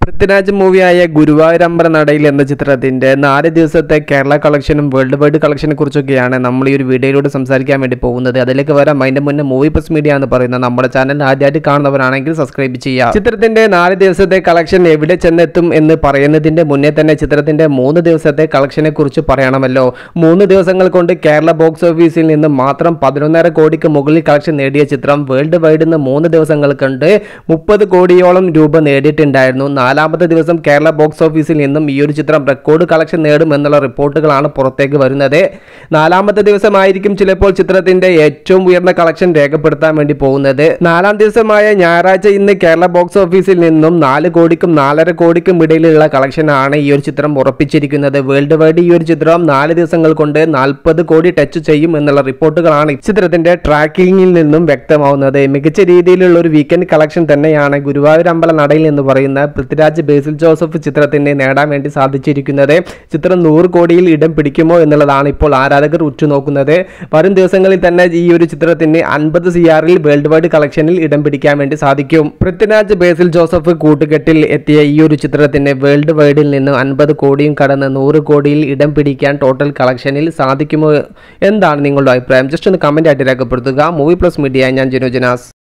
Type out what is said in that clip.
പൃഥ്വിരാജ് മൂവിയായ ഗുരുവായൂരമ്പല നടയിൽ എന്ന ചിത്രത്തിന്റെ നാല് ദിവസത്തെ കേരള കളക്ഷനും വേൾഡ് വൈഡ് കളക്ഷനെ കുറിച്ചൊക്കെയാണ് നമ്മൾ ഈ ഒരു വീഡിയോയിലൂടെ സംസാരിക്കാൻ വേണ്ടി പോകുന്നത് അതിലേക്ക് വരാം അതിന്റെ മുന്നേ മൂവി പ്ലസ് മീഡിയ എന്ന് പറയുന്ന നമ്മുടെ ചാനൽ ആദ്യമായിട്ട് കാണുന്നവരാണെങ്കിൽ സബ്സ്ക്രൈബ് ചെയ്യുക ചിത്രത്തിന്റെ നാല് ദിവസത്തെ കളക്ഷൻ എവിടെ ചെന്നെത്തും എന്ന് പറയുന്നതിന്റെ മുന്നേ തന്നെ ചിത്രത്തിന്റെ മൂന്ന് ദിവസത്തെ കളക്ഷനെ കുറിച്ച് പറയണമല്ലോ മൂന്ന് ദിവസങ്ങൾ കൊണ്ട് കേരള ബോക്സ് ഓഫീസിൽ നിന്ന് മാത്രം പതിനൊന്നര കോടിക്ക് മുകളിൽ കളക്ഷൻ നേടിയ ചിത്രം വേൾഡ് വൈഡ് നിന്ന് മൂന്ന് ദിവസങ്ങൾ കൊണ്ട് മുപ്പത് കോടിയോളം രൂപ നേടിയിട്ടുണ്ടായിരുന്നു നാലാമത്തെ ദിവസം കേരള ബോക്സ് ഓഫീസിൽ നിന്നും ഈ ഒരു ചിത്രം റെക്കോർഡ് കളക്ഷൻ നേടും എന്നുള്ള റിപ്പോർട്ടുകളാണ് പുറത്തേക്ക് വരുന്നത് നാലാമത്തെ ദിവസമായിരിക്കും ചിലപ്പോൾ ചിത്രത്തിന്റെ ഏറ്റവും ഉയർന്ന കളക്ഷൻ രേഖപ്പെടുത്താൻ വേണ്ടി പോകുന്നത് നാലാം ദിവസമായ ഞായറാഴ്ച ഇന്ന് കേരള ബോക്സ് ഓഫീസിൽ നിന്നും നാല് കോടിക്കും നാലര കോടിക്കും ഇടയിലുള്ള കളക്ഷൻ ആണ് ഈ ഒരു ചിത്രം ഉറപ്പിച്ചിരിക്കുന്നത് വേൾഡ് വൈഡ് ഈ ഒരു ചിത്രം നാല് ദിവസങ്ങൾ കൊണ്ട് നാൽപ്പത് കോടി ടച്ച് ചെയ്യും എന്നുള്ള റിപ്പോർട്ടുകളാണ് ഈ ചിത്രത്തിന്റെ ട്രാക്കിങ്ങിൽ നിന്നും വ്യക്തമാവുന്നത് മികച്ച രീതിയിലുള്ള ഒരു വീക്കെൻഡ് കളക്ഷൻ തന്നെയാണ് ഗുരുവായൂർ അമ്പല നടയിൽ എന്ന് പറയുന്ന പൃഥ്വിരാജ് ബേസിൽ ജോസഫ് ചിത്രത്തിന് നേടാൻ വേണ്ടി സാധിച്ചിരിക്കുന്നത് ചിത്രം നൂറ് കോടിയിൽ ഇടം പിടിക്കുമോ എന്നുള്ളതാണ് ഇപ്പോൾ ആരാധകർ ഉറ്റുനോക്കുന്നത് വരും ദിവസങ്ങളിൽ തന്നെ ഈ ഒരു ചിത്രത്തിന് അൻപത് സി ആറിൽ വേൾഡ് വൈഡ് കളക്ഷനിൽ ഇടം പിടിക്കാൻ വേണ്ടി സാധിക്കും പൃഥ്വിരാജ് ബേസിൽ ജോസഫ് കൂട്ടുകെട്ടിൽ എത്തിയ ഈ ഒരു ചിത്രത്തിന് വേൾഡ് വൈഡിൽ നിന്ന് അൻപത് കോടിയും കടന്ന് നൂറ് കോടിയിൽ ഇടം പിടിക്കാൻ ടോട്ടൽ കളക്ഷനിൽ സാധിക്കുമോ എന്താണ് നിങ്ങളുടെ അഭിപ്രായം ജസ്റ്റ് ഒന്ന് കമന്റ് ആയിട്ട് രേഖപ്പെടുത്തുക മൂവി പ്ലസ് മീഡിയ ഞാൻ ജിനു ജനാസ്